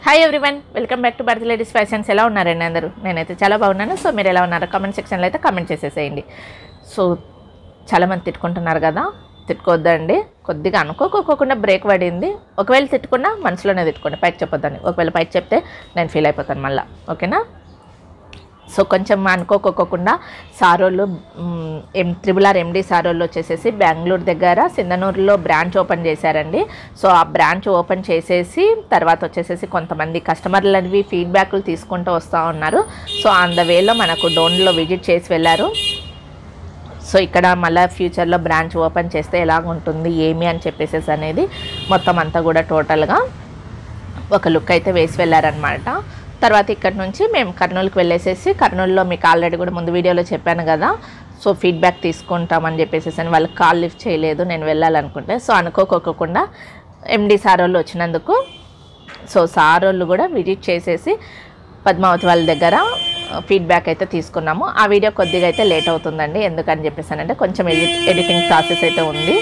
Hi everyone welcome back to Bharat ladies fashions ఎలా ఉన్నారండి అందరూ నేనైతే చాలా బాగున్నాను సో మీరు ఎలా ఉన్నారో కామెంట్ సెక్షన్లో అయితే కామెంట్ చేసేసేయండి సో చాలామంది తిట్టుకుంటున్నారు కదా తిట్టుకోవద్దండి కొద్దిగా అనుకోకోకుండా బ్రేక్ పడింది ఒకవేళ తిట్టుకున్నా మనసులోనే తిట్టుకోండి పైకి చెప్పొద్దండి ఒకవేళ పైకి చెప్తే నేను ఫీల్ అయిపోతాను మళ్ళీ ఓకేనా సో కొంచెం అనుకోకోకుండా సారోళ్ళు మ్, ఎం త్రిబుల్ ఆర్ ఎండి సారోళ్ళు వచ్చేసేసి బెంగళూరు దగ్గర సింధనూరులో బ్రాంచ్ ఓపెన్ చేశారండి సో ఆ బ్రాంచ్ ఓపెన్ చేసేసి తర్వాత వచ్చేసేసి కొంతమంది కస్టమర్లవి ఫీడ్బ్యాక్లు తీసుకుంటూ వస్తూ ఉన్నారు సో ఆన్ ద వేలో మనకు డోన్లో విజిట్ చేసి వెళ్ళారు సో ఇక్కడ మళ్ళీ ఫ్యూచర్లో బ్రాంచ్ ఓపెన్ చేస్తే ఎలాగ ఉంటుంది ఏమి అని చెప్పేసేసి అనేది మొత్తం అంతా కూడా టోటల్గా ఒక లుక్ అయితే వేసి వెళ్ళారనమాట తర్వాత ఇక్కడ నుంచి మేము కర్నూలుకి వెళ్ళేసేసి కర్నూలులో మీకు ఆల్రెడీ కూడా ముందు వీడియోలో చెప్పాను కదా సో ఫీడ్బ్యాక్ తీసుకుంటామని చెప్పేసి అని వాళ్ళకి కాల్ లిఫ్ట్ చేయలేదు నేను వెళ్ళాలనుకుంటే సో అనుకోకోకుండా ఎండి సార్ వాళ్ళు వచ్చినందుకు సో సార్ వాళ్ళు కూడా విజిట్ చేసేసి పద్మావతి వాళ్ళ దగ్గర ఫీడ్బ్యాక్ అయితే తీసుకున్నాము ఆ వీడియో కొద్దిగా అయితే లేట్ అవుతుందండి ఎందుకని చెప్పేసానంటే కొంచెం ఎడిట్ ఎడిటింగ్ ప్రాసెస్ అయితే ఉంది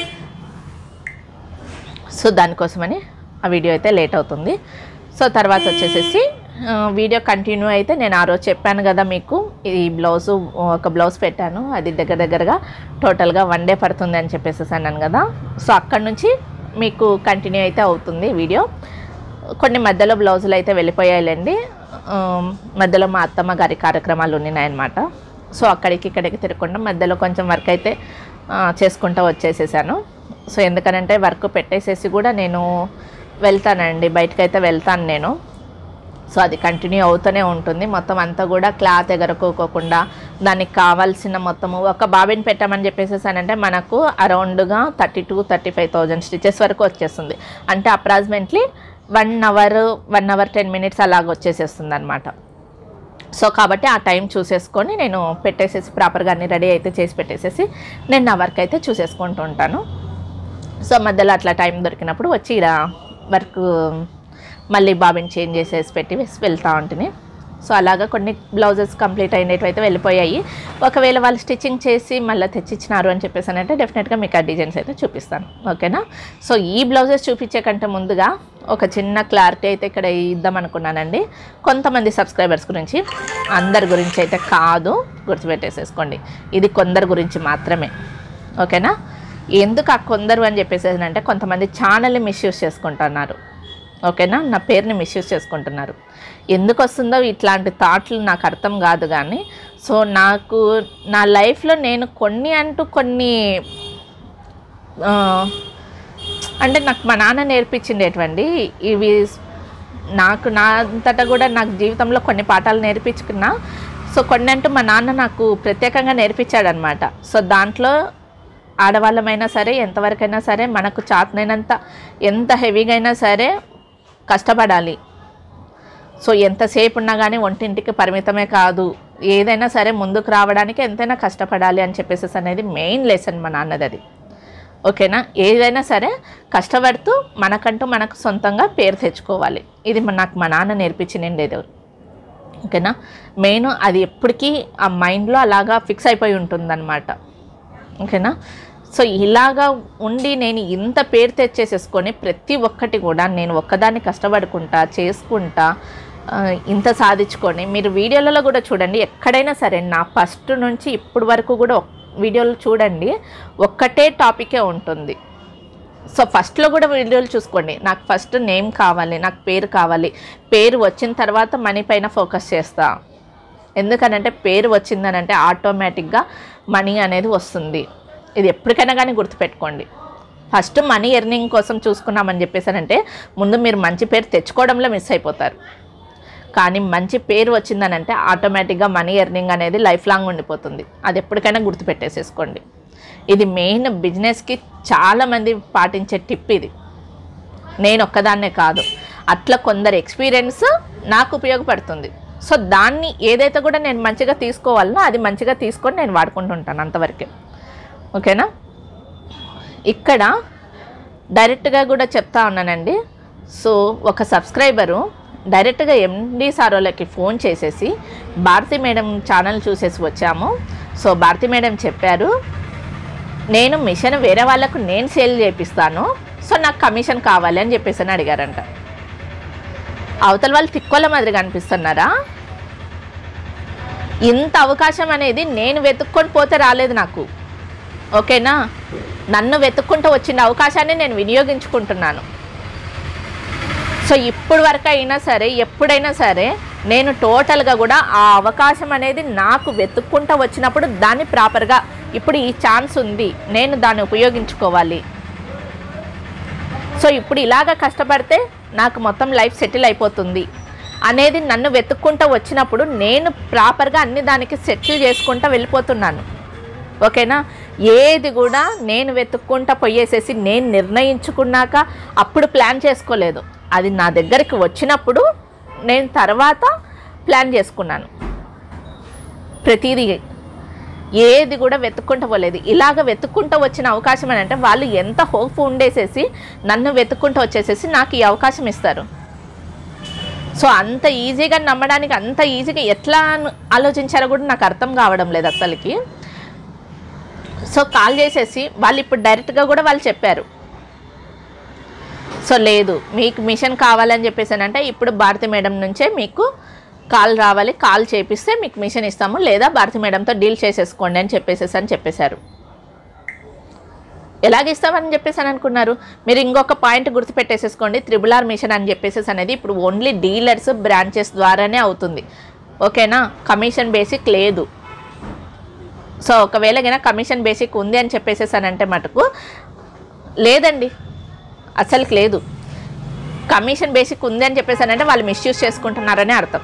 సో దానికోసమని ఆ వీడియో అయితే లేట్ అవుతుంది సో తర్వాత వచ్చేసేసి ఆ, వీడియో కంటిన్యూ అయితే నేను ఆ రోజు చెప్పాను కదా మీకు ఈ బ్లౌజు ఒక బ్లౌజ్ పెట్టాను అది దగ్గర దగ్గరగా టోటల్గా వన్ డే పడుతుంది అని చెప్పేసి అన్నాను కదా సో అక్కడ నుంచి మీకు కంటిన్యూ అయితే అవుతుంది వీడియో కొన్ని మధ్యలో బ్లౌజులు అయితే వెళ్ళిపోయాయిలేండి ఆ, మధ్యలో మా అత్తమ్మ గారి కార్యక్రమాలు ఉన్నాయన్నమాట సో అక్కడికి ఇక్కడికి తిరగకుండా మధ్యలో కొంచెం వర్క్ అయితే ఆ, చేసుకుంటూ వచ్చేసేసాను సో ఎందుకనంటే వర్క్ పెట్టేసేసి కూడా నేను వెళ్తానండి బయటకు అయితే వెళ్తాను నేను సో అది కంటిన్యూ అవుతూనే ఉంటుంది మొత్తం అంతా కూడా క్లాత్ ఎగరకోకుండా దానికి కావాల్సిన మొత్తము ఒక బాబిన్ పెట్టామని చెప్పేసేసానంటే మనకు అరౌండ్గా thirty to thirty five thousand stitches వరకు వచ్చేస్తుంది అంటే approximately one hour one hour ten minutes అలాగ వచ్చేసేస్తుంది అనమాట సో కాబట్టి ఆ టైం చూసేసుకొని నేను పెట్టేసేసి ప్రాపర్గా అన్ని రెడీ అయితే చేసి పెట్టేసేసి నేను నా వర్క్ అయితే చూసేసుకుంటూ ఉంటాను సో మధ్యలో అట్లా టైం దొరికినప్పుడు వచ్చి ఇలా వర్క్ మళ్ళీ బాబిని చేంజ్ చేసేసి పెట్టి వేసి వెళ్తూ ఉంటుంది సో అలాగా కొన్ని బ్లౌజెస్ కంప్లీట్ అయినట్టు అయితే వెళ్ళిపోయాయి ఒకవేళ వాళ్ళు స్టిచ్చింగ్ చేసి మళ్ళీ తెచ్చిచ్చినారు అని చెప్పేసి అంటే డెఫినెట్గా మీకు ఆ డిజైన్స్ అయితే చూపిస్తాను ఓకేనా సో ఈ బ్లౌజెస్ చూపించే కంటే ముందుగా ఒక చిన్న క్లారిటీ అయితే ఇక్కడ ఇద్దాం అనుకున్నానండి కొంతమంది సబ్స్క్రైబర్స్ గురించి అందరి గురించి అయితే కాదు గుర్తుపెట్టేసేసుకోండి ఇది కొందరి గురించి మాత్రమే ఓకేనా ఎందుకు ఆ కొందరు అని చెప్పేసి అంటే కొంతమంది ఛానల్ని మిస్యూజ్ చేసుకుంటున్నారు ఓకేనా నా పేరుని మిస్యూజ్ చేసుకుంటున్నారు ఎందుకు వస్తుందో ఇట్లాంటి థాట్లు నాకు అర్థం కాదు కానీ సో నాకు నా లైఫ్లో నేను కొన్ని అంటూ కొన్ని ఆ, అంటే నాకు మా నాన్న నేర్పించిండేటువంటి ఇవి నాకు నా అంతటా కూడా నాకు జీవితంలో కొన్ని పాఠాలు నేర్పించుకున్నా సో కొన్ని అంటూ మా నాన్న నాకు ప్రత్యేకంగా నేర్పించాడనమాట సో దాంట్లో ఆడవాళ్ళమైనా సరే ఎంతవరకైనా సరే మనకు చాతనైనంత ఎంత హెవీగా అయినా సరే కష్టపడాలి సో ఎంతసేపు ఉన్నా కానీ ఒంటింటికి పరిమితమే కాదు ఏదైనా సరే ముందుకు రావడానికి ఎంతైనా కష్టపడాలి అని చెప్పేసి అనేది మెయిన్ లెసన్ మా నాన్నది అది ఓకేనా ఏదైనా సరే కష్టపడుతూ మనకంటూ మనకు సొంతంగా పేరు తెచ్చుకోవాలి ఇది మా- నాకు మా నాన్న నేర్పించింది ఓకేనా మెయిన్ అది ఎప్పటికీ ఆ మైండ్లో అలాగా ఫిక్స్ అయిపోయి ఉంటుందన్నమాట ఓకేనా సో ఇలాగా ఉండి నేను ఇంత పేరు తెచ్చేసేసుకొని ప్రతి ఒక్కటి కూడా నేను ఒక్కదాన్ని కష్టపడుకుంటా చేసుకుంటా ఆ, ఇంత సాధించుకొని మీరు వీడియోలలో కూడా చూడండి ఎక్కడైనా సరే నా ఫస్ట్ నుంచి ఇప్పుడు వరకు కూడా ఒక్- వీడియోలు చూడండి ఒక్కటే టాపికే ఉంటుంది సో ఫస్ట్లో కూడా వీడియోలు చూసుకోండి నాకు ఫస్ట్ నేమ్ కావాలి నాకు పేరు కావాలి పేరు వచ్చిన తర్వాత మనీ పైన ఫోకస్ చేస్తా ఎందుకనంటే పేరు వచ్చిందనంటే ఆటోమేటిక్గా మనీ అనేది వస్తుంది ఇది ఎప్పటికైనా కానీ గుర్తుపెట్టుకోండి ఫస్ట్ మనీ ఎర్నింగ్ కోసం చూసుకున్నామని చెప్పేసానంటే ముందు మీరు మంచి పేరు తెచ్చుకోవడంలో మిస్ అయిపోతారు కానీ మంచి పేరు వచ్చిందనంటే ఆటోమేటిక్గా మనీ ఎర్నింగ్ అనేది లైఫ్ లాంగ్ ఉండిపోతుంది అది ఎప్పటికైనా గుర్తుపెట్టేసేసుకోండి ఇది మెయిన్ బిజినెస్కి చాలామంది పాటించే టిప్ ఇది నేను ఒక్కదాన్నే కాదు అట్లా కొందరు ఎక్స్పీరియన్స్ నాకు ఉపయోగపడుతుంది సో దాన్ని ఏదైతే కూడా నేను మంచిగా తీసుకోవాలనో అది మంచిగా తీసుకొని నేను వాడుకుంటుంటాను అంతవరకే ఓకేనా ఇక్కడ డైరెక్ట్గా కూడా చెప్తా ఉన్నానండి సో ఒక సబ్స్క్రైబరు డైరెక్ట్గా ఎండి సారోలకి ఫోన్ చేసేసి భారతి మేడం ఛానల్ చూసేసి వచ్చాము సో భారతి మేడం చెప్పారు నేను మిషన్ వేరే వాళ్ళకు నేను సేల్ చేపిస్తాను సో నాకు కమిషన్ కావాలి అని చెప్పేసి అని అడిగారంట అవతల వాళ్ళు తిక్కోల మాదిరి కనిపిస్తున్నారా ఇంత అవకాశం అనేది నేను వెతుక్కొని పోతే రాలేదు నాకు ఓకేనా నన్ను వెతుక్కుంటూ వచ్చిన అవకాశాన్ని నేను వినియోగించుకుంటున్నాను సో ఇప్పుడు వరకు అయినా సరే ఎప్పుడైనా సరే నేను టోటల్గా కూడా ఆ అవకాశం అనేది నాకు వెతుక్కుంటూ వచ్చినప్పుడు దాన్ని ప్రాపర్గా ఇప్పుడు ఈ ఛాన్స్ ఉంది నేను దాన్ని ఉపయోగించుకోవాలి సో ఇప్పుడు ఇలాగ కష్టపడితే నాకు మొత్తం లైఫ్ సెటిల్ అయిపోతుంది అనేది నన్ను వెతుక్కుంటూ వచ్చినప్పుడు నేను ప్రాపర్గా అన్ని దానికి సెటిల్ చేసుకుంటూ వెళ్ళిపోతున్నాను ఓకేనా ఏది కూడా నేను వెతుక్కుంటా పోయేసేసి నేను నిర్ణయించుకున్నాక అప్పుడు ప్లాన్ చేసుకోలేదు అది నా దగ్గరికి వచ్చినప్పుడు నేను తర్వాత ప్లాన్ చేసుకున్నాను ప్రతిదీ ఏది కూడా వెతుక్కుంటూ పోలేదు ఇలాగ వెతుక్కుంటూ వచ్చిన అవకాశం అని అంటే వాళ్ళు ఎంత హోప్ ఉండేసేసి నన్ను వెతుక్కుంటూ వచ్చేసేసి నాకు ఈ అవకాశం ఇస్తారు సో అంత ఈజీగా నమ్మడానికి అంత ఈజీగా ఎట్లా అను- ఆలోచించారో కూడా నాకు అర్థం కావడం లేదు అసలుకి సో కాల్ చేసేసి వాళ్ళు ఇప్పుడు డైరెక్ట్గా కూడా వాళ్ళు చెప్పారు సో లేదు మీకు మిషన్ కావాలని చెప్పేసానంటే ఇప్పుడు భారతి మేడం నుంచే మీకు కాల్ రావాలి కాల్ చేపిస్తే మీకు మిషన్ ఇస్తాము లేదా భారతి మేడంతో డీల్ చేసేసుకోండి అని చెప్పేసేసి అని చెప్పేశారు ఎలాగ ఇస్తామని చెప్పేసి అని అనుకున్నారు మీరు ఇంకొక పాయింట్ గుర్తుపెట్టేసేసుకోండి త్రిబుల్ ఆర్ మిషన్ అని చెప్పేసి అనేది ఇప్పుడు ఓన్లీ డీలర్స్ బ్రాంచెస్ ద్వారానే అవుతుంది ఓకేనా కమిషన్ బేసిక్ లేదు సో ఒకవేళ కనుక కమిషన్ బేసిక్ ఉంది అని చెప్పేసేసానంటే మటుకు లేదండి అసలుకి లేదు కమిషన్ బేసిక్ ఉంది అని చెప్పేసానంటే వాళ్ళు మిస్యూజ్ చేసుకుంటున్నారని అర్థం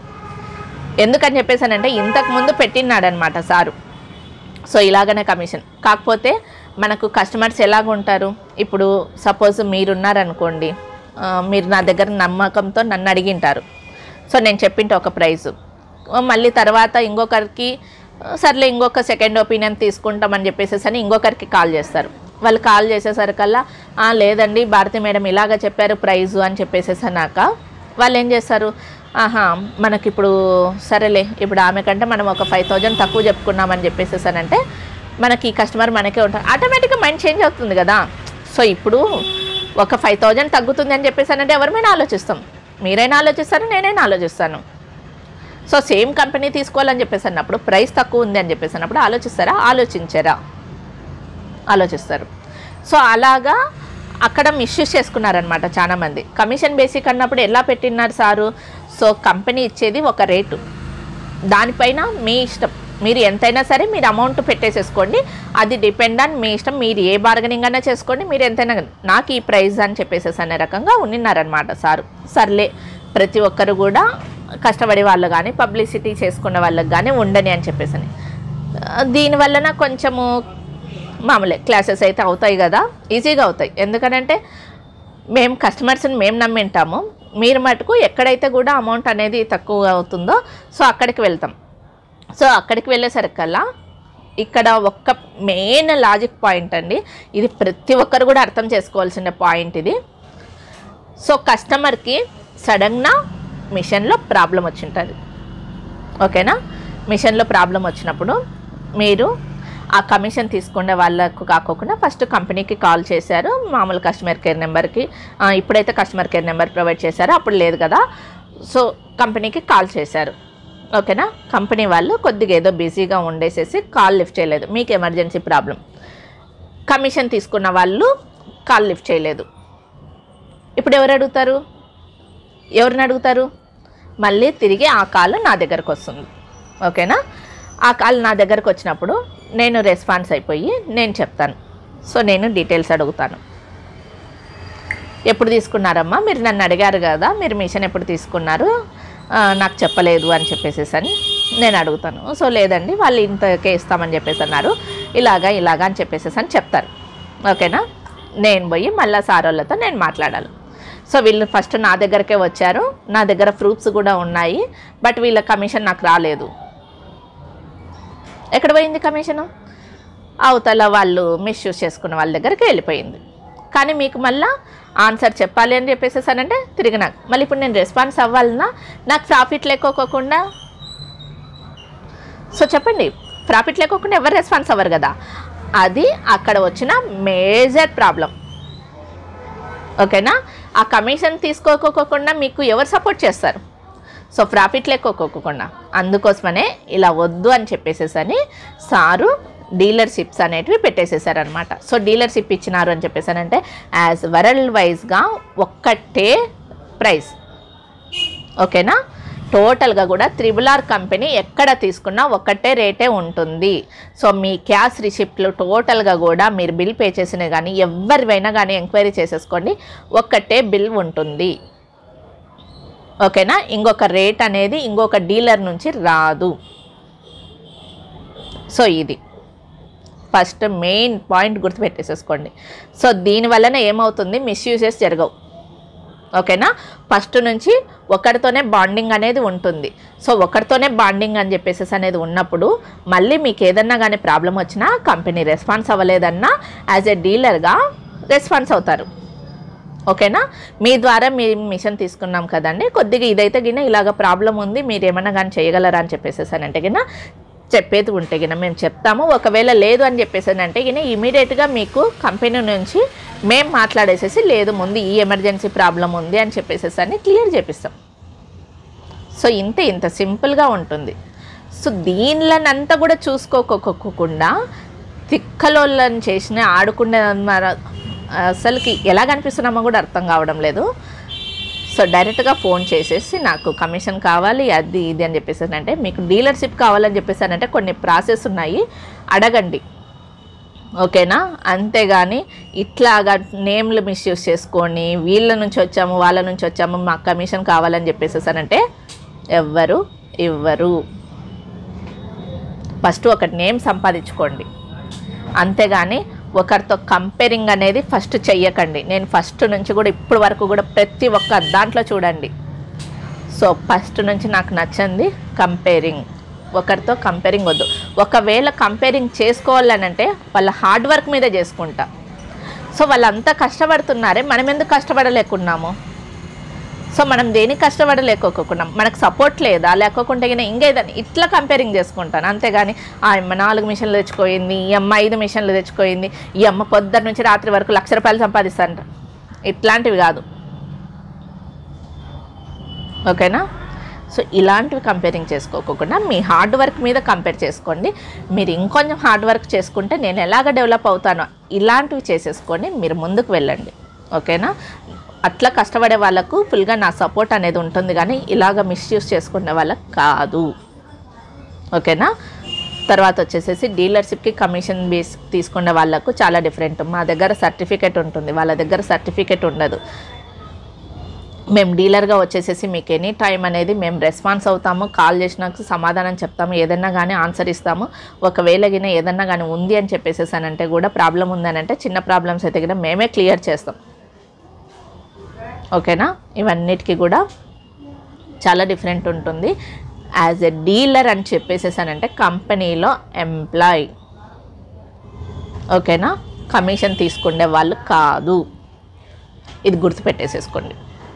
ఎందుకని చెప్పేసానంటే ఇంతకు ముందు పెట్టినాడనమాట సారు సో ఇలాగనే కమిషన్ కాకపోతే మనకు కస్టమర్స్ ఎలాగ ఉంటారు ఇప్పుడు సపోజ్ మీరున్నారనుకోండి ఆ, మీరు నా దగ్గర నమ్మకంతో నన్ను అడిగింటారు సో నేను చెప్పింటే ఒక ప్రైజు మళ్ళీ తర్వాత ఇంకొకరికి ఆ, సర్లే ఇంకొక సెకండ్ ఒపీనియన్ తీసుకుంటామని చెప్పేసి అని ఇంకొకరికి కాల్ చేస్తారు వాళ్ళు కాల్ చేసేసరికల్లా "ఆ, లేదండి భారతి మేడం ఇలాగ చెప్పారు ప్రైజు అని చెప్పేసేసి అన్నాక వాళ్ళు ఏం చేస్తారు ఆహా మనకి ఇప్పుడు సరేలే ఇప్పుడు ఆమె కంటే మనం ఒక ఫైవ్ థౌజండ్ తక్కువ చెప్పుకున్నామని చెప్పేసేసానంటే మనకి ఈ కస్టమర్ మనకే ఉంటారు ఆటోమేటిక్గా మైండ్ చేంజ్ అవుతుంది కదా సో ఇప్పుడు ఒక ఫైవ్ థౌజండ్ తగ్గుతుంది అని చెప్పేసానంటే ఎవరిమైనా ఆలోచిస్తాం మీరైనా ఆలోచిస్తారు నేనైనా ఆలోచిస్తాను సో సేమ్ కంపెనీ తీసుకోవాలని చెప్పేసి అన్నప్పుడు ప్రైస్ తక్కువ ఉంది అని చెప్పేసి అన్నప్పుడు ఆలోచిస్తారా ఆలోచించారా ఆలోచిస్తారు సో అలాగా అక్కడ మిస్యూజ్ చేసుకున్నారనమాట చాలామంది కమిషన్ బేసిక్ అన్నప్పుడు ఎలా పెట్టినారు సారు సో కంపెనీ ఇచ్చేది ఒక రేటు దానిపైన మీ ఇష్టం మీరు ఎంతైనా సరే మీరు అమౌంట్ పెట్టేసేసుకోండి అది డిపెండ్ ఆన్ మీ ఇష్టం మీరు ఏ బార్గనింగ్ అయినా చేసుకోండి మీరు ఎంతైనా కానీ. నాకు ఈ ప్రైస్ అని చెప్పేసేసి అనే రకంగా ఉన్నిన్నారనమాట సారు సర్లే ప్రతి ఒక్కరు కూడా కష్టపడే వాళ్ళు కానీ పబ్లిసిటీ చేసుకునే వాళ్ళకి కానీ ఉండని అని చెప్పేసి అని. ఆ, దీనివలన కొంచెము మామూలే క్లాసెస్ అయితే అవుతాయి కదా ఈజీగా అవుతాయి ఎందుకనంటే మేము కస్టమర్స్ని మేము నమ్మింటాము మీరు మటుకు ఎక్కడైతే కూడా అమౌంట్ అనేది తక్కువ అవుతుందో సో అక్కడికి వెళ్తాం సో అక్కడికి వెళ్ళేసరికల్లా ఇక్కడ ఒక్క మెయిన్ లాజిక్ పాయింట్ అండి ఇది ప్రతి ఒక్కరు కూడా అర్థం చేసుకోవాల్సిన పాయింట్ ఇది సో కస్టమర్కి సడన్గా మిషన్లో ప్రాబ్లం వచ్చింటుంది ఓకేనా మిషన్లో ప్రాబ్లం వచ్చినప్పుడు మీరు ఆ కమిషన్ తీసుకునే వాళ్ళకు కాకోకుండా ఫస్ట్ కంపెనీకి కాల్ చేశారు మామూలు కస్టమర్ కేర్ నెంబర్కి ఆ, ఇప్పుడైతే కస్టమర్ కేర్ నెంబర్ ప్రొవైడ్ చేశారో అప్పుడు లేదు కదా సో కంపెనీకి కాల్ చేశారు ఓకేనా కంపెనీ వాళ్ళు కొద్దిగా ఏదో బిజీగా ఉండేసేసి కాల్ లిఫ్ట్ చేయలేదు మీకు ఎమర్జెన్సీ ప్రాబ్లం కమిషన్ తీసుకున్న వాళ్ళు కాల్ లిఫ్ట్ చేయలేదు ఇప్పుడు ఎవరు అడుగుతారు ఎవరిని అడుగుతారు మళ్ళీ తిరిగి ఆ కాల్ నా దగ్గరకు వస్తుంది ఓకేనా ఆ కాల్ నా దగ్గరకు వచ్చినప్పుడు నేను రెస్పాన్స్ అయిపోయి నేను చెప్తాను సో నేను డీటెయిల్స్ అడుగుతాను ఎప్పుడు తీసుకున్నారమ్మా మీరు నన్ను అడిగారు కదా మీరు మిషన్ ఎప్పుడు తీసుకున్నారు ఆ, నాకు చెప్పలేదు అని చెప్పేసి అని నేను అడుగుతాను సో లేదండి వాళ్ళు ఇంతకే ఇస్తామని చెప్పేసి అన్నారు ఇలాగా ఇలాగా అని చెప్పేసి అని చెప్తారు ఓకేనా నేను పోయి మళ్ళీ సార్ వాళ్ళతో నేను మాట్లాడాలి సో వీళ్ళు ఫస్ట్ నా దగ్గరకే వచ్చారు నా దగ్గర ప్రూఫ్స్ కూడా ఉన్నాయి బట్ వీళ్ళ కమిషన్ నాకు రాలేదు ఎక్కడ పోయింది కమిషను అవతల వాళ్ళు మిస్యూజ్ చేసుకున్న వాళ్ళ దగ్గరికి వెళ్ళిపోయింది కానీ మీకు మళ్ళా ఆన్సర్ చెప్పాలి అని చెప్పేసి అంటే తిరిగి నాకు మళ్ళీ ఇప్పుడు నేను రెస్పాన్స్ అవ్వాలన్నా నాకు ప్రాఫిట్ లేకోకుండా సో చెప్పండి ప్రాఫిట్ లేకోకుండా ఎవరు రెస్పాన్స్ అవ్వరు కదా అది అక్కడ వచ్చిన మేజర్ ప్రాబ్లం ఓకేనా ఆ కమిషన్ తీసుకోకోకుండా మీకు ఎవరు సపోర్ట్ చేస్తారు సో ప్రాఫిట్ లెక్కోకోకుండా అందుకోసమనే ఇలా వద్దు అని చెప్పేసేసని సారు డీలర్షిప్స్ అనేటివి పెట్టేసేసారనమాట సో డీలర్షిప్ ఇచ్చినారు అని చెప్పేసానంటే యాజ్ వరల్డ్ వైజ్గా ఒక్కటే ప్రైస్ ఓకేనా టోటల్గా కూడా త్రిబుల్ ఆర్ కంపెనీ ఎక్కడ తీసుకున్నా ఒకటే రేటే ఉంటుంది సో మీ క్యాష్ రిసిప్ట్లు టోటల్గా కూడా మీరు బిల్ పే చేసిన కానీ ఎవరివైనా కానీ ఎంక్వైరీ చేసేసుకోండి ఒక్కటే బిల్ ఉంటుంది ఓకేనా ఇంకొక రేట్ అనేది ఇంకొక డీలర్ నుంచి రాదు సో ఇది ఫస్ట్ మెయిన్ పాయింట్ గుర్తుపెట్టేసేసుకోండి సో దీనివల్లన ఏమవుతుంది మిస్యూజెస్ జరగవు ఓకేనా ఫస్ట్ నుంచి ఒకరితోనే బాండింగ్ అనేది ఉంటుంది సో ఒకరితోనే బాండింగ్ అని చెప్పేసి అనేది ఉన్నప్పుడు మళ్ళీ మీకు ఏదన్నా కానీ ప్రాబ్లం వచ్చినా కంపెనీ రెస్పాన్స్ అవ్వలేదన్నా యాజ్ ఎ డీలర్గా రెస్పాన్స్ అవుతారు ఓకేనా మీ ద్వారా మీ మిషన్ తీసుకున్నాం కదండి కొద్దిగా ఇదైతే గిన ఇలాగ ప్రాబ్లం ఉంది మీరు ఏమన్నా కానీ చేయగలరా అని చెప్పేసేసానంటే గిన చెప్పేది ఉంటే గిన మేము చెప్తాము ఒకవేళ లేదు అని చెప్పేసానంటే గిన ఇమీడియట్గా మీకు కంపెనీ నుంచి మేము మాట్లాడేసేసి లేదు ముందు ఈ ఎమర్జెన్సీ ప్రాబ్లం ఉంది అని చెప్పేసేసి అని క్లియర్ చేపిస్తాం సో ఇంతే ఇంత సింపుల్గా ఉంటుంది సో దీనిలనంతా కూడా చూసుకోకోకుండా తిక్కలోళ్ళని చేసిన ఆడుకునే అసలుకి ఎలా కనిపిస్తున్నామో కూడా అర్థం కావడం లేదు సో డైరెక్ట్గా ఫోన్ చేసేసి నాకు కమిషన్ కావాలి అది ఇది అని చెప్పేసి అంటే మీకు డీలర్షిప్ కావాలని చెప్పేసానంటే కొన్ని ప్రాసెస్ ఉన్నాయి అడగండి ఓకేనా అంతేగాని ఇట్లాగా నేమ్లు మిస్యూజ్ చేసుకొని వీళ్ళ నుంచి వచ్చాము వాళ్ళ నుంచి వచ్చాము మాకు కమిషన్ కావాలని చెప్పేసేసానంటే ఎవ్వరు ఇవ్వరు ఫస్ట్ ఒక నేమ్ సంపాదించుకోండి అంతేగాని ఒకరితో కంపేరింగ్ అనేది ఫస్ట్ చెయ్యకండి నేను ఫస్ట్ నుంచి కూడా ఇప్పుడు వరకు కూడా ప్రతి ఒక్క దాంట్లో చూడండి సో ఫస్ట్ నుంచి నాకు నచ్చింది కంపేరింగ్ ఒకరితో కంపేరింగ్ వద్దు ఒకవేళ కంపేరింగ్ చేసుకోవాలనంటే వాళ్ళ హార్డ్ వర్క్ మీద చేసుకుంటా సో వాళ్ళంతా కష్టపడుతున్నారే మనం ఎందుకు కష్టపడలేకున్నాము సో మనం దేనికి కష్టపడలేకోకున్నాం మనకు సపోర్ట్ లేదా లేకోకుంటే గిన ఇంకేదని ఇట్లా కంపేరింగ్ చేసుకుంటాను అంతేగాని ఆ అమ్మ నాలుగు మిషన్లు తెచ్చుకోయింది ఈ అమ్మ ఐదు మిషన్లు తెచ్చుకోయింది ఈ అమ్మ పొద్దున్న నుంచి రాత్రి వరకు లక్ష రూపాయలు సంపాదిస్తాను ఇట్లాంటివి కాదు ఓకేనా సో ఇలాంటివి కంపేరింగ్ చేసుకోకుండా మీ హార్డ్ వర్క్ మీద కంపేర్ చేసుకోండి మీరు ఇంకొంచెం హార్డ్ వర్క్ చేసుకుంటే నేను ఎలాగ డెవలప్ అవుతానో ఇలాంటివి చేసేసుకొని మీరు ముందుకు వెళ్ళండి ఓకేనా అట్లా కష్టపడే వాళ్ళకు ఫుల్గా నా సపోర్ట్ అనేది ఉంటుంది కానీ ఇలాగ మిస్యూజ్ చేసుకునే వాళ్ళకి కాదు ఓకేనా తర్వాత వచ్చేసేసి డీలర్షిప్కి కమిషన్ బేస్ తీసుకునే వాళ్ళకు చాలా డిఫరెంట్ మా దగ్గర సర్టిఫికేట్ ఉంటుంది వాళ్ళ దగ్గర సర్టిఫికేట్ ఉండదు మేము డీలర్గా వచ్చేసేసి మీకు ఎనీ టైం అనేది మేము రెస్పాన్స్ అవుతాము కాల్ చేసినాక సమాధానం చెప్తాము ఏదన్నా కానీ ఆన్సర్ ఇస్తాము ఒకవేళ గిన ఏదన్నా కానీ ఉంది అని చెప్పేసేసానంటే కూడా ప్రాబ్లం ఉందని అంటే చిన్న ప్రాబ్లమ్స్ అయితే కూడా మేమే క్లియర్ చేస్తాం ఓకేనా ఇవన్నిటికీ కూడా చాలా డిఫరెంట్ ఉంటుంది యాజ్ ఎ డీలర్ అని చెప్పేసేసానంటే కంపెనీలో ఎంప్లాయ్ ఓకేనా కమిషన్ తీసుకునే వాళ్ళు కాదు ఇది గుర్తుపెట్టేసేసుకోండి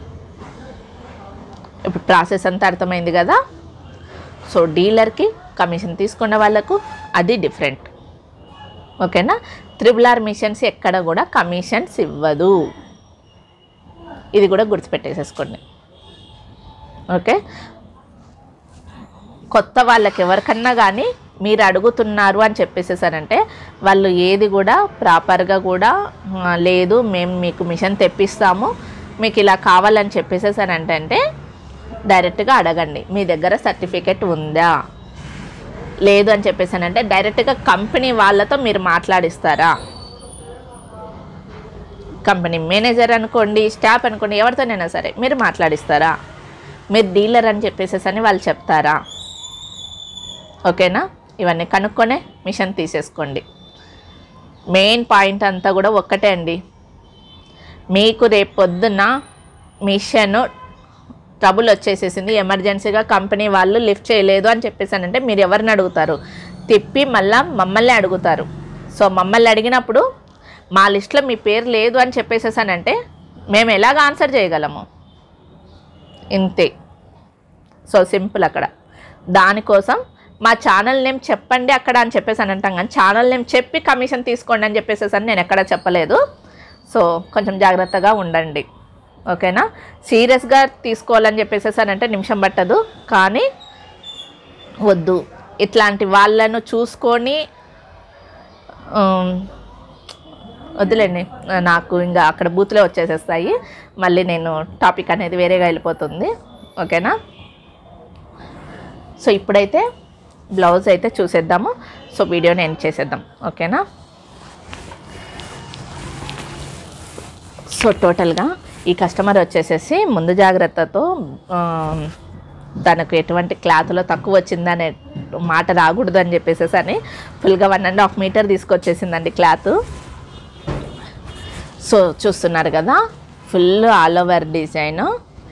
ఇప్పుడు ప్రాసెస్ అంతా అర్థమైంది కదా సో డీలర్కి కమిషన్ తీసుకున్న వాళ్ళకు అది డిఫరెంట్ ఓకేనా త్రిబుల్ ఆర్ మిషన్స్ ఎక్కడ కూడా కమిషన్స్ ఇవ్వదు ఇది కూడా గుర్తుపెట్టేసేసుకోండి ఓకే కొత్త వాళ్ళకి ఎవరికన్నా కానీ మీరు అడుగుతున్నారు అని చెప్పేసేసారంటే వాళ్ళు ఏది కూడా ప్రాపర్గా కూడా ఆ, లేదు మేము మీకు మిషన్ తెప్పిస్తాము మీకు ఇలా కావాలని చెప్పేసేసారంటే అంటే డైరెక్ట్గా అడగండి మీ దగ్గర సర్టిఫికెట్ ఉందా లేదు అని చెప్పేసానంటే డైరెక్ట్గా కంపెనీ వాళ్ళతో మీరు మాట్లాడిస్తారా కంపెనీ మేనేజర్ అనుకోండి స్టాఫ్ అనుకోండి ఎవరితోనైనా సరే మీరు మాట్లాడిస్తారా మీరు డీలర్ అని చెప్పేసేసి అని వాళ్ళు చెప్తారా ఓకేనా ఇవన్నీ కనుక్కొనే మిషన్ తీసేసుకోండి మెయిన్ పాయింట్ అంతా కూడా ఒక్కటే అండి మీకు రేపు పొద్దున్న మిషన్ ట్రబుల్ వచ్చేసేసింది ఎమర్జెన్సీగా కంపెనీ వాళ్ళు లిఫ్ట్ చేయలేదు అని చెప్పేసానంటే మీరు ఎవరిని అడుగుతారు తిప్పి మళ్ళా మమ్మల్ని అడుగుతారు సో మమ్మల్ని అడిగినప్పుడు మా లిస్ట్లో మీ పేరు లేదు అని చెప్పేసేసానంటే మేము ఎలాగ ఆన్సర్ చేయగలము ఇంతే సో సింపుల్ అక్కడ దానికోసం మా ఛానల్ నేమ్ చెప్పండి అక్కడ అని చెప్పేసి అని అంటాం కానీ ఛానల్ నేమ్ చెప్పి కమిషన్ తీసుకోండి అని చెప్పేసి అని నేను ఎక్కడ చెప్పలేదు సో కొంచెం జాగ్రత్తగా ఉండండి ఓకేనా సీరియస్గా తీసుకోవాలని చెప్పేసేసానంటే నిమిషం పట్టదు కానీ వద్దు ఇట్లాంటి వాళ్ళను చూసుకొని ఉమ్, వద్దులేండి నాకు ఇంకా అక్కడ బూత్లే వచ్చేసేస్తాయి మళ్ళీ నేను టాపిక్ అనేది వేరేగా వెళ్ళిపోతుంది ఓకేనా సో ఇప్పుడైతే బ్లౌజ్ అయితే చూసేద్దాము సో వీడియోని ఎండ్ చేసేద్దాం ఓకేనా సో టోటల్గా ఈ కస్టమర్ వచ్చేసేసి ముందు జాగ్రత్తతో ఆ, తనకు ఎటువంటి క్లాత్లో తక్కువ వచ్చిందనే మాట రాకూడదు అని చెప్పేసేసి అని ఫుల్గా వన్ అండ్ హాఫ్ మీటర్ తీసుకొచ్చేసిందండి క్లాత్ సో చూస్తున్నారు కదా ఫుల్ ఆల్ ఓవర్ డిజైన్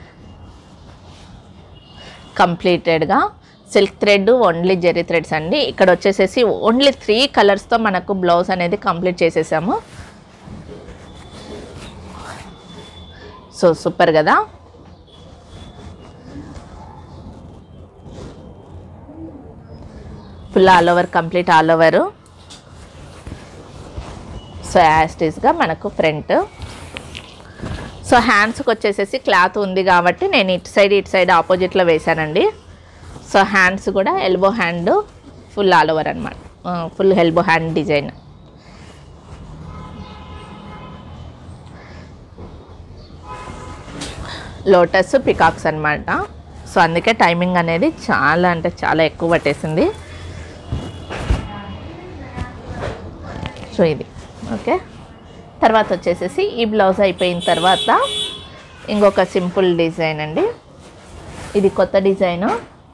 కంప్లీటెడ్గా silk thread only zari threads అండి ఇక్కడ వచ్చేసేసి ఓన్లీ త్రీ కలర్స్తో మనకు బ్లౌజ్ అనేది కంప్లీట్ చేసేసాము సో సూపర్ కదా full all over complete all over so యాస్టీస్గా మనకు ఫ్రంట్ సో హ్యాండ్స్కి వచ్చేసేసి క్లాత్ ఉంది కాబట్టి నేను ఇటు సైడ్ ఇటు సైడ్ ఆపోజిట్లో వేశానండి సో హ్యాండ్స్ కూడా elbow hand full all over అనమాట full elbow hand design lotus peacocks అన్నమాట సో అందుకే టైమింగ్ అనేది చాలా అంటే చాలా ఎక్కువ పట్టేసింది సో ఇది ఓకే తర్వాత వచ్చేసేసి ఈ బ్లౌజ్ అయిపోయిన తర్వాత ఇంకొక సింపుల్ డిజైన్ అండి ఇది కొత్త డిజైన్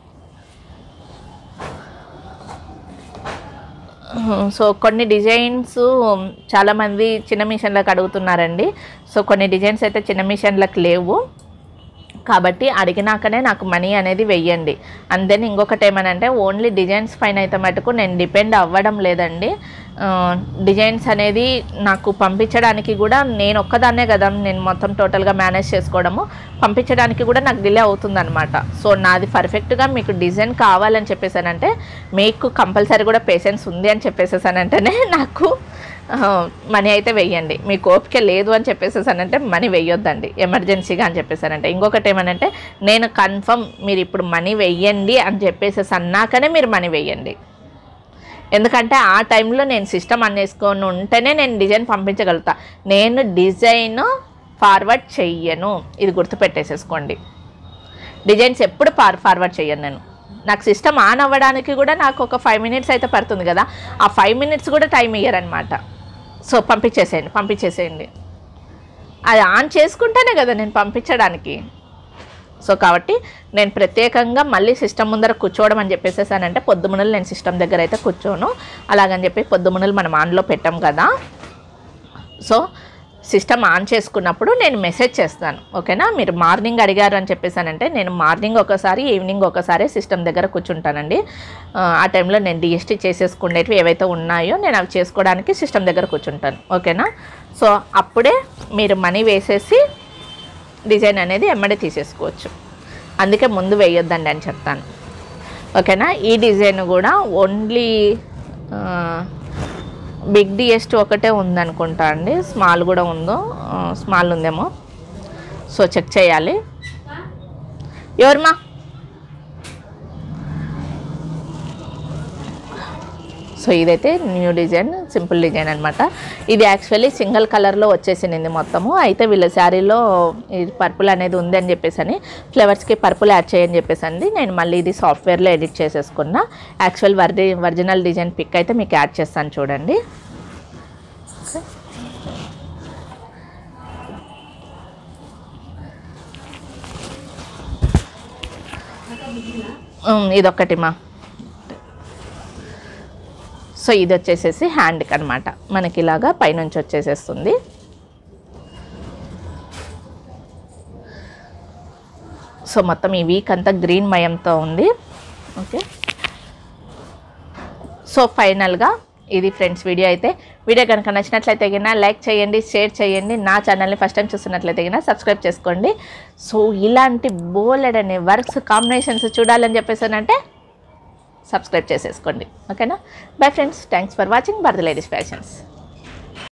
సో కొన్ని డిజైన్స్ చాలామంది చిన్న మిషన్లకు అడుగుతున్నారండి సో కొన్ని డిజైన్స్ అయితే చిన్న మిషన్లకు లేవు కాబట్టి అడిగినాకనే నాకు మనీ అనేది వెయ్యండి అండ్ దెన్ ఇంకొకటి ఏమనంటే ఓన్లీ డిజైన్స్ పైన అయితే మటుకు నేను డిపెండ్ అవ్వడం లేదండి డిజైన్స్ అనేది నాకు పంపించడానికి కూడా నేను ఒక్కదాన్నే కదా నేను మొత్తం టోటల్గా మేనేజ్ చేసుకోవడము పంపించడానికి కూడా నాకు డిలే అవుతుందన్నమాట సో నాది పర్ఫెక్ట్గా మీకు డిజైన్ కావాలని చెప్పేసానంటే మీకు కంపల్సరీ కూడా పేషెన్స్ ఉంది అని చెప్పేసేసానంటేనే నాకు మనీ అయితే వెయ్యండి మీకు ఓపిక లేదు అని చెప్పేసేసానంటే మనీ వెయ్యొద్దండి ఎమర్జెన్సీగా అని చెప్పేసానంటే ఇంకొకటి ఏమనంటే నేను కన్ఫర్మ్ మీరు ఇప్పుడు మనీ వెయ్యండి అని చెప్పేసేసి అన్నాకనే మీరు మనీ వెయ్యండి ఎందుకంటే ఆ టైంలో నేను సిస్టమ్ అనేసుకొని ఉంటేనే నేను డిజైన్ పంపించగలుగుతా నేను డిజైన్ ఫార్వర్డ్ చెయ్యను ఇది గుర్తుపెట్టేసేసుకోండి డిజైన్స్ ఎప్పుడు ఫార్ ఫార్వర్డ్ చెయ్యను నేను నాకు సిస్టమ్ ఆన్ అవ్వడానికి కూడా నాకు ఒక ఫైవ్ మినిట్స్ అయితే పడుతుంది కదా ఆ ఫైవ్ మినిట్స్ కూడా టైం ఇయ్యరనమాట సో పంపించేసేయండి పంపించేసేయండి అది ఆన్ చేసుకుంటేనే కదా నేను పంపించడానికి సో కాబట్టి నేను ప్రత్యేకంగా మళ్ళీ సిస్టమ్ ముందర కూర్చోవడం అని చెప్పేసేసానంటే పొద్దుమునలు నేను సిస్టమ్ దగ్గర అయితే కూర్చోను అలాగని చెప్పి పొద్దుమునలు మనం ఆన్లో పెట్టాం కదా సో సిస్టమ్ ఆన్ చేసుకున్నప్పుడు నేను మెసేజ్ చేస్తాను ఓకేనా మీరు మార్నింగ్ అడిగారు అని చెప్పేసానంటే నేను మార్నింగ్ ఒకసారి ఈవినింగ్ ఒకసారి సిస్టమ్ దగ్గర కూర్చుంటానండి ఆ, ఆ టైంలో నేను డిఎస్టీ చేసేసుకునేటివి ఏవైతే ఉన్నాయో నేను అవి చేసుకోవడానికి సిస్టమ్ దగ్గర కూర్చుంటాను ఓకేనా సో అప్పుడే మీరు మనీ వేసేసి డిజైన్ అనేది ఎమ్మడే తీసేసుకోవచ్చు అందుకే ముందు వేయొద్దండి అని చెప్తాను ఓకేనా ఈ డిజైన్ కూడా ఓన్లీ బిగ్ డిఎస్ట్ ఒకటే ఉందనుకుంటా అండి స్మాల్ కూడా ఉందో ఆ, స్మాల్ ఉందేమో సో చెక్ చేయాలి ఎవరమ్మా సో ఇదైతే న్యూ డిజైన్ సింపుల్ డిజైన్ అనమాట ఇది యాక్చువల్లీ సింగిల్ కలర్లో వచ్చేసింది మొత్తము అయితే వీళ్ళ శారీలో ఇది పర్పుల్ అనేది ఉంది అని చెప్పేసి అని ఫ్లవర్స్కి పర్పుల్ యాడ్ చేయని చెప్పేసి అండి నేను మళ్ళీ ఇది సాఫ్ట్వేర్లో ఎడిట్ చేసేసుకున్నా యాక్చువల్ వర్ది ఒరిజినల్ డిజైన్ పిక్ అయితే మీకు యాడ్ చేస్తాను చూడండి ఉమ్, ఇదొక్కటి మా సో ఇది వచ్చేసేసి హ్యాండ్కి అనమాట మనకి ఇలాగా పైనుంచి వచ్చేసేస్తుంది సో మొత్తం ఈ వీక్ అంతా గ్రీన్ మయంతో ఉంది ఓకే సో ఫైనల్గా ఇది ఫ్రెండ్స్ వీడియో అయితే వీడియో కనుక నచ్చినట్లయితే గిన లైక్ చేయండి షేర్ చేయండి నా ఛానల్ని ఫస్ట్ టైం చూస్తున్నట్లయితే గిన సబ్స్క్రైబ్ చేసుకోండి సో ఇలాంటి బోలెడ్ అనే వర్క్స్ కాంబినేషన్స్ చూడాలని చెప్పేసానంటే సబ్స్క్రైబ్ చేసేసుకోండి ఓకేనా bye friends thanks for watching Bharat ladies fashions